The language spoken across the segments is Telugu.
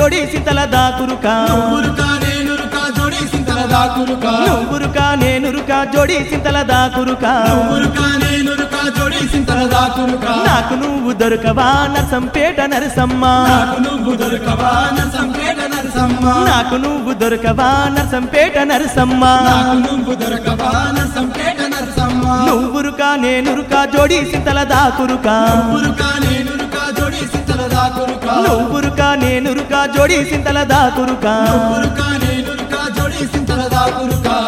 జోడి సింతల దాకురుకా నువ్వురుకా నేనురుకా జోడి సింతల దాకురుకా నువ్వురుకా నేనురుకా జోడి సింతల దాకురుకా నువ్వురుకా నేనురుకా జోడి సింతల దాకురుకా నాకు నువ్వు దొరకవా నరసంపేట నరసమ్మ నాకు నువ్వు దొరకవా నరసంపేట నరసమ్మ నాకు నువ్వు దొరకవా నరసంపేట నరసమ్మ నాకు నువ్వు దొరకవా నరసంపేట నరసమ్మ నువ్వురుకా నేనురుకా జోడి సింతల దాకురుకా నువ్వురుకా నేనురుకా జోడి సింతల దాకురుకా నువ్వురుకా నేనురుకా జోడి సింతల దాకురుకా నువ్వురుకా నేనురుకా జోడి సింతల దాకురుకా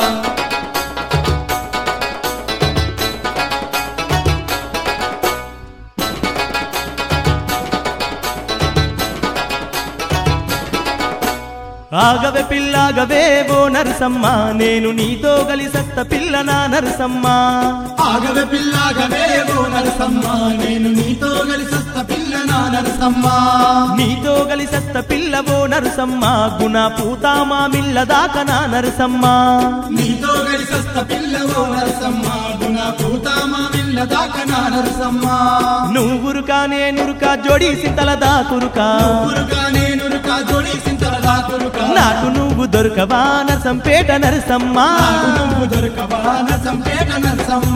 ఆగవే పిల్లాగవే ఓ నరసమ్మ నేను నీతో గలిసత్త పిల్ల నా నరసమ్మ ఆగవే పిల్లాగవే ఓ నరసమ్మ నేను నీతో కలిసొస్త పిల్ల నా నరసమ్మ నీతో గలిసత్త పిల్ల ఓ నరసమ్మ గుణ పూతామా మిల్ల దాకా నా నరసమ్మ నీతో కలిసొస్త పిల్ల ఓ నరసమ్మ గుణ పూతామా మిల్ల దాకా నా నరసమ్మ నువ్వురుకా నేనురుకా జోడి సింతల దాకురుకా ఊరుగా నేనురుకా జోడి సింతల దాకురుకా నాకు నువ్వు దొరకవా నరసంపేట నరసమ్మ నాకు నువ్వు దొరకవా నరసంపేట నరసమ్మ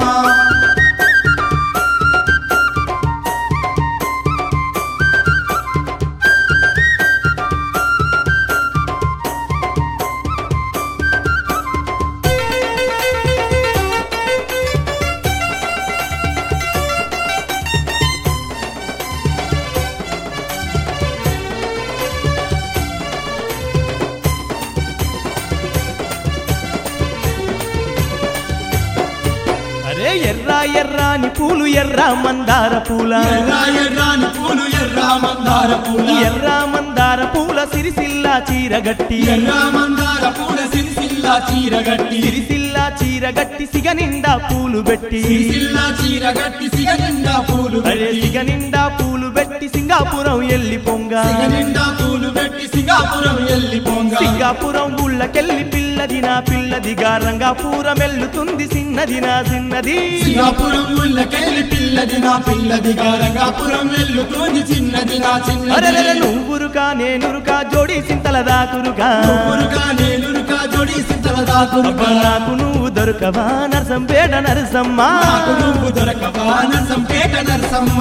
అరే ఎర్ర ఎర్రాని పూలు ఎర్ర మందార పూల ఎర్ర ఎర్రాని పూలు ఎర్ర మందార పూల ఎర్ర మందార పూల సిరిసిల్ల చీరగట్టి ఎర్ర మందార పూల సిరిసిల్ల చీరగట్టి సిరిసిల్ల చీరగట్టి సిగ నిండా పూలు పెట్టి సిరిసిల్ల చీరగట్టి సిగ నిండా పూలు అరే పెట్టి సిగ నిండా పూలు పెట్టి సింగాపురం ఎల్లి పొంగ సిగ నిండా పూలు పెట్టి సింగాపురం ఎల్లి పోంగా సింగాపురం ఊళ్ళకెళ్ళి పిల్లది నా పిల్లదిగా రంగాపురం ఎల్లుతుంది చిన్నది నా చిన్నది సింగాపురం ఊళ్ళకెళ్ళి పిల్లది నా పిల్లది రంగాపురం వెళ్ళుతోంది చిన్నది నా అరే చిన్నది నువ్వురుకా నేనురుకా జోడి సింతల దాకురుగా ఊరుగా నేనురుగా జోడి సింతల అబ్బా దాకురుగా నాకు నువ్వు దొరకవా నరసంపేట నరసమ్మ నాకు నువ్వు దొరకవా నరసంపేట నరసమ్మ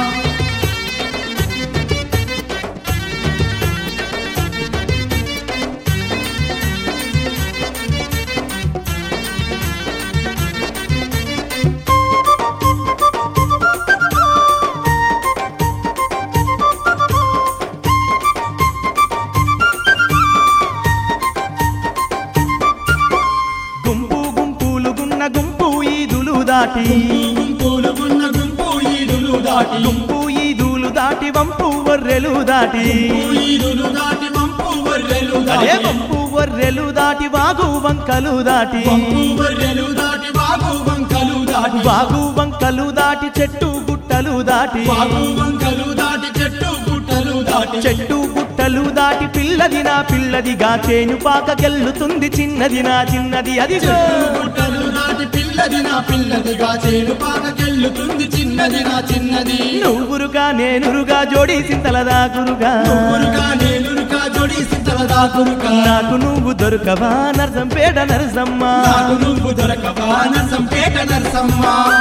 గుంపు గుంపులు గున్న గుంపు ఈదులు దాటి గుంపులు ఉన్న గుంపు ఈదులు దాటి గుంపు ఈదులు దాటి వంపు వర్రెలు దాటి ఈదులు దాటి వంపు వర్రెలు అదే దాటి వంపు వర్రెలు దాటి వాగు వంకలు దాటి వంపు వర్రెలు దాటి వాగు వంకలు దాటి వాగు వంకలు దాటి చెట్టు గుట్టలు దాటి వాగు వంకలు దాటి చెట్టు పుట్టలు దాటి చెట్టు గుట్టలు దాటి పిల్లది నా పిల్లదిగా చేను పాకకెళ్ళుతుంది చిన్నది నా చిన్నది అది గుట్టలు దాటి పిల్లది నా పిల్లదిగా చేను పాకకెళ్ళుతుంది చిన్నది నా చిన్నది నువ్వురుగా నేనురుగా జోడి సింతల దాకురుగా ఊరుగా నేనురుగా జోడి సింతల దాకురుగా నాకు నువ్వు దొరకవా నరసంపేట నరసమ్మ నాకు నువ్వు దొరకవా నరసంపేట నరసమ్మ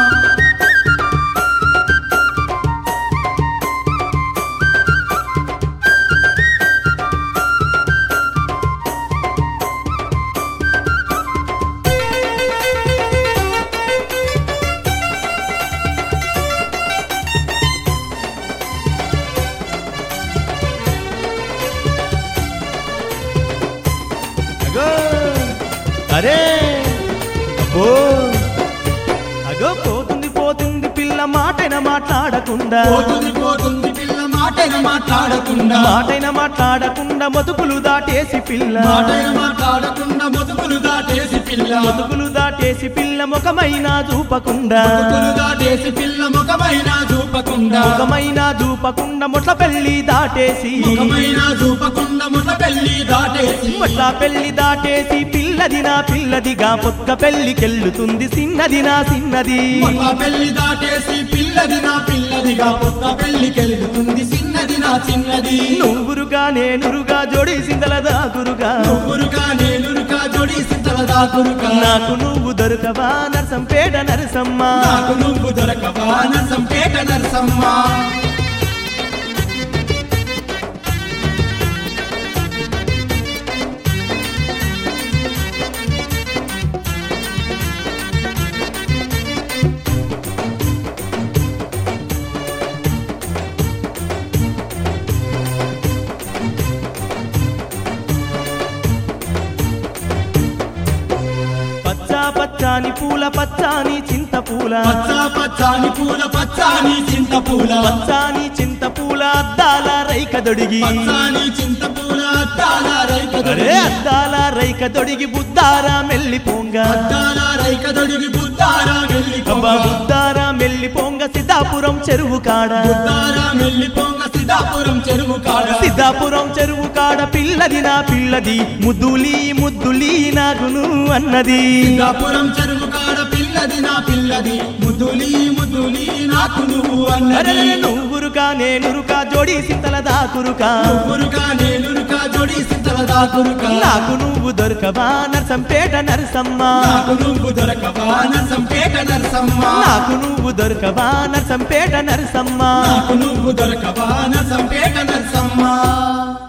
అగో అరే అబ్బో అగో పోతుంది పోతుంది పిల్ల మాటైన మాట్లాడకుండా పోతుంది పోతుంది పిల్ల మాటైన మాట్లాడకుండా మాటైన మాట్లాడకుండా మొతుకులు దాటేసి పిల్ల మాటైన మాట్లాడకుండా మొతుకులు దాటేసి పిల్ల మొతుకులు దాటేసి పిల్ల ముఖమైనా చూపకుండా మొతుకులు దాటేసి పిల్ల ముఖమైన చూపకుండా ముఖమైనా చూపకుండా మొట్ల పెళ్లి దాటేసి ముఖమైన చూపకుండా ముఠ పెళ్లి దాటేసి మొట్ల పెళ్లి దాటేసి పిల్లది నా పిల్లదిగా పొక్క పెళ్లికెళ్ళుతుంది చిన్నది నా చిన్నది ముఠ పెళ్లి దాటేసి పిల్లది నా పిల్లదిగా కొత్త పెళ్లికెళ్తుంది చిన్న చిన్నది నా చిన్నది నువ్వురుగా నేనురుగా జోడి సిందల దాకురుగా నువ్వురుగా నేనురుగా జోడి సిద్ధల దాకురుగా నాకు నువ్వు దొరకవా నరసంపేట నరసమ్మ నాకు నువ్వు దొరకవా నరసంపేట నరసమ్మ పచ్చా పచ్చాని పూల పచ్చాని చింత పూల పచ్చ పచ్చాని పూల పచ్చాని చింత పూల పచ్చాని చింత పూల అద్దాల రైక దొడిగి పచ్చాని చింత పూల అద్దాల రైక అరే అద్దాల రైక దొడిగి బుద్ధారా మెల్లి పొంగ అద్దాల రైక దొడిగి బుద్ధారా వెళ్ళి అబ్బా బుద్ధారా మెల్లి పొంగ సిద్ధాపురం చెరువు కాడ బుద్ధారా వెళ్ళి పొంగ సిద్ధాపురం చెరువు కాడ సిద్ధాపురం చెరువు కాడ పిల్లది నా పిల్లది ముద్దులి ముద్దులి నాగును అన్నది సిద్ధాపురం చెరువు కాడ పిల్లది నా పిల్లది ముద్దులి ముద్దులి నాకు నువ్వు అరే అన్నది నువ్వురుకా నేనురుకా జోడి సింతల దాకురుకా నువ్వురుగా నేనురుగా జోడి సిద్ధల దాకురుగా నాకు నువ్వు దొరకవా నరసంపేట నరసమ్మ నాకు నువ్వు దొరకవా నరసంపేట నరసమ్మ నాకు నువ్వు దొరకవా నరసంపేట నరసమ్మ నాకు నువ్వు దొరకవా నరసంపేట నరసమ్మ